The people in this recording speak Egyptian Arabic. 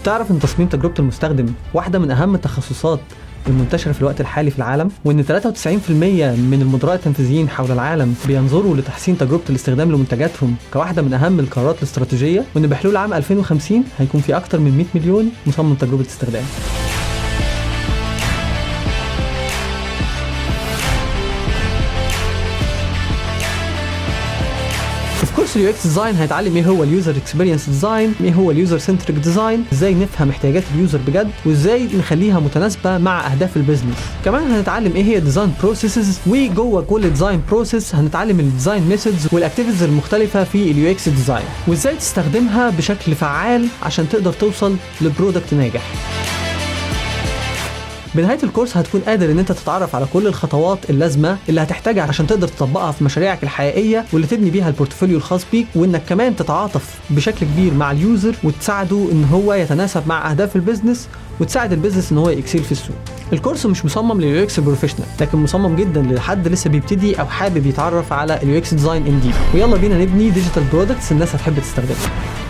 تعرف ان تصميم تجربه المستخدم واحده من اهم التخصصات المنتشرة في الوقت الحالي في العالم وإن 93% من المدراء التنفيذيين حول العالم بينظروا لتحسين تجربة الاستخدام لمنتجاتهم كواحدة من أهم القرارات الاستراتيجية وإن بحلول عام 2050 هيكون في أكثر من 100 مليون مصمم تجربة استخدام في كورس اليو اكس ديزاين هنتعلم ايه هو اليوزر اكسبيرينس ديزاين ايه هو اليوزر سنتريك ديزاين ازاي نفهم احتياجات اليوزر بجد وازاي نخليها متناسبه مع اهداف البيزنس كمان هنتعلم ايه هي الديزاين بروسيسز وجوه كل ديزاين بروسيس هنتعلم الديزاين ميثودز والاكتيفيتيز المختلفه في اليو اكس ديزاين وازاي تستخدمها بشكل فعال عشان تقدر توصل لبرودكت ناجح بنهايه الكورس هتكون قادر ان انت تتعرف على كل الخطوات اللازمه اللي هتحتاجها عشان تقدر تطبقها في مشاريعك الحقيقيه واللي تبني بيها البورتفوليو الخاص بيك وانك كمان تتعاطف بشكل كبير مع اليوزر وتساعده ان هو يتناسب مع اهداف البيزنس وتساعد البيزنس ان هو يكسيل في السوق الكورس مش مصمم لليو اكس بروفيشنال لكن مصمم جدا لحد لسه بيبتدي او حابب يتعرف على اليو اكس ديزاين ان ديب ويلا بينا نبني ديجيتال برودكتس الناس هتحب تستخدمها